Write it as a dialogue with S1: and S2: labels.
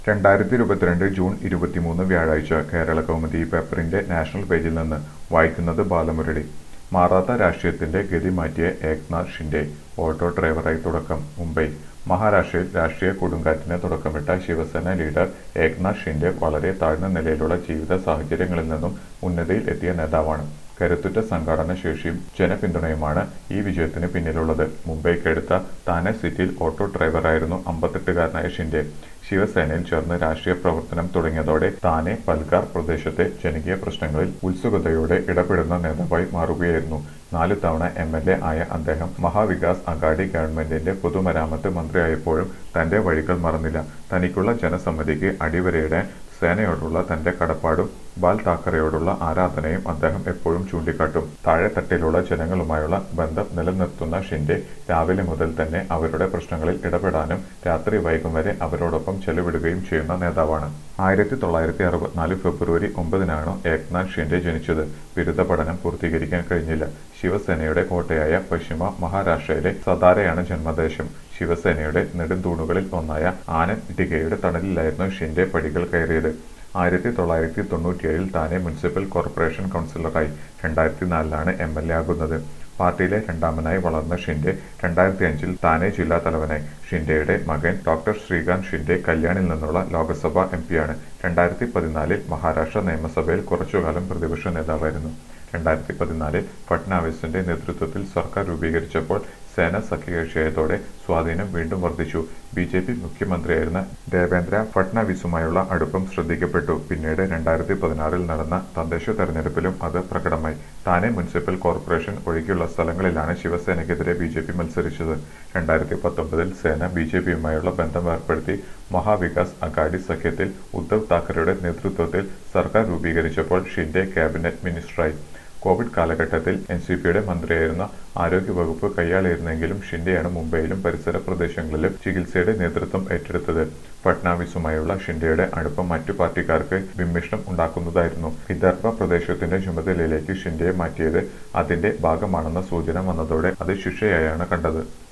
S1: രണ്ടായിരത്തി ഇരുപത്തിരണ്ട് ജൂൺ ഇരുപത്തിമൂന്ന് വ്യാഴാഴ്ച കേരള കൗമുദി പേപ്പറിന്റെ നാഷണൽ പേജിൽ നിന്ന് വായിക്കുന്നത് ബാലമുരളി മാറാത്ത രാഷ്ട്രീയത്തിന്റെ ഗതി മാറ്റിയ ഏക്നാഥ് ഷിൻഡെ ഓട്ടോ ഡ്രൈവറായി തുടക്കം മുംബൈ മഹാരാഷ്ട്രയിൽ രാഷ്ട്രീയ കൊടുങ്കാറ്റിന് തുടക്കമിട്ട ശിവസേന ലീഡർ ഏക്നാഥ് ഷിൻഡെ വളരെ താഴ്ന്ന നിലയിലുള്ള ജീവിത സാഹചര്യങ്ങളിൽ നിന്നും ഉന്നതിയിൽ എത്തിയ നേതാവാണ് കരുത്തുറ്റ സംഘാടന ശേഷിയും ജനപിന്തുണയുമാണ് ഈ വിജയത്തിന് പിന്നിലുള്ളത് മുംബൈക്കടുത്ത താനെ സിറ്റിയിൽ ഓട്ടോ ഡ്രൈവറായിരുന്നു അമ്പത്തെട്ടുകാരനായ ഷിൻഡെ ശിവസേനയിൽ ചേർന്ന് രാഷ്ട്രീയ പ്രവർത്തനം തുടങ്ങിയതോടെ താനെ പൽഗാർ പ്രദേശത്തെ ജനകീയ പ്രശ്നങ്ങളിൽ ഉത്സുകതയോടെ ഇടപെടുന്ന നേതാവായി മാറുകയായിരുന്നു നാല് തവണ എം എൽ എ ആയ അദ്ദേഹം മഹാവികാസ് അഗാഡി ഗവൺമെന്റിന്റെ പൊതുമരാമത്ത് മന്ത്രിയായപ്പോഴും തന്റെ വഴികൾ മറന്നില്ല തനിക്കുള്ള ജനസമ്മതിക്ക് അടിവരയിടാൻ സേനയോടുള്ള തന്റെ കടപ്പാടും ബാൽ താക്കറെയോടുള്ള ആരാധനയും അദ്ദേഹം എപ്പോഴും ചൂണ്ടിക്കാട്ടും താഴെത്തട്ടിലുള്ള ജനങ്ങളുമായുള്ള ബന്ധം നിലനിർത്തുന്ന ഷിൻഡെ രാവിലെ മുതൽ തന്നെ അവരുടെ പ്രശ്നങ്ങളിൽ ഇടപെടാനും രാത്രി വൈകും വരെ അവരോടൊപ്പം ചെലവിടുകയും ചെയ്യുന്ന നേതാവാണ് ആയിരത്തി തൊള്ളായിരത്തി അറുപത്തിനാല് ഫെബ്രുവരി ഒമ്പതിനാണ് ഏക്നാഥ് ഷിൻഡെ ജനിച്ചത് ബിരുദ പഠനം പൂർത്തീകരിക്കാൻ കഴിഞ്ഞില്ല ശിവസേനയുടെ കോട്ടയായ പശ്ചിമ മഹാരാഷ്ട്രയിലെ സതാരയാണ് ജന്മദേശം ശിവസേനയുടെ നെടുന്തൂണുകളിൽ ഒന്നായ ആനന്ദ് ഡിഗയുടെ തണലിലായിരുന്നു ഷിൻഡെ പടികൾ കയറിയത് ആയിരത്തി തൊള്ളായിരത്തി തൊണ്ണൂറ്റിയേഴിൽ താനെ മുനിസിപ്പൽ കോർപ്പറേഷൻ കൗൺസിലറായി രണ്ടായിരത്തി നാലിലാണ് എം എൽ എ ആകുന്നത് പാർട്ടിയിലെ രണ്ടാമനായി വളർന്ന ഷിൻഡെ രണ്ടായിരത്തി അഞ്ചിൽ താനെ ജില്ലാ തലവനായി ഷിൻഡെയുടെ മകൻ ഡോക്ടർ ശ്രീകാന്ത് ഷിൻഡെ കല്യാണിൽ നിന്നുള്ള ലോക്സഭാ എം പിയാണ് രണ്ടായിരത്തി പതിനാലിൽ മഹാരാഷ്ട്ര നിയമസഭയിൽ കുറച്ചുകാലം പ്രതിപക്ഷ നേതാവായിരുന്നു രണ്ടായിരത്തി പതിനാലിൽ ഫട്നാവിസിന്റെ നേതൃത്വത്തിൽ സർക്കാർ രൂപീകരിച്ചപ്പോൾ സേന സഖ്യകക്ഷിയായതോടെ സ്വാധീനം വീണ്ടും വർദ്ധിച്ചു ബി ജെ പി മുഖ്യമന്ത്രിയായിരുന്ന ദേവേന്ദ്ര ഫട്നാവിസുമായുള്ള അടുപ്പം ശ്രദ്ധിക്കപ്പെട്ടു പിന്നീട് രണ്ടായിരത്തി പതിനാറിൽ നടന്ന തദ്ദേശ തെരഞ്ഞെടുപ്പിലും അത് പ്രകടമായി താനെ മുനിസിപ്പൽ കോർപ്പറേഷൻ ഒഴികെയുള്ള സ്ഥലങ്ങളിലാണ് ശിവസേനയ്ക്കെതിരെ ബി ജെ പി മത്സരിച്ചത് രണ്ടായിരത്തി പത്തൊമ്പതിൽ സേന ബി ജെ പിയുമായുള്ള ബന്ധം ഏർപ്പെടുത്തി മഹാവികാസ് അഗാഡി സഖ്യത്തിൽ ഉദ്ധവ് താക്കറെയുടെ നേതൃത്വത്തിൽ സർക്കാർ രൂപീകരിച്ചപ്പോൾ ഷിൻഡെ ക്യാബിനറ്റ് മിനിസ്റ്ററായി കോവിഡ് കാലഘട്ടത്തിൽ എൻ സി പിയുടെ മന്ത്രിയായിരുന്ന ആരോഗ്യവകുപ്പ് കൈയാളിയിരുന്നെങ്കിലും ഷിൻഡെയാണ് മുംബൈയിലും പരിസര പ്രദേശങ്ങളിലും ചികിത്സയുടെ നേതൃത്വം ഏറ്റെടുത്തത് ഫട്നാവിസുമായുള്ള ഷിൻഡെയുടെ അടുപ്പം മറ്റു പാർട്ടിക്കാർക്ക് വിമ്മിഷ്ടം ഉണ്ടാക്കുന്നതായിരുന്നു വിദർഭ പ്രദേശത്തിന്റെ ചുമതലയിലേക്ക് ഷിൻഡെയെ മാറ്റിയത് അതിന്റെ ഭാഗമാണെന്ന സൂചന വന്നതോടെ അത് ശിക്ഷയായാണ് കണ്ടത്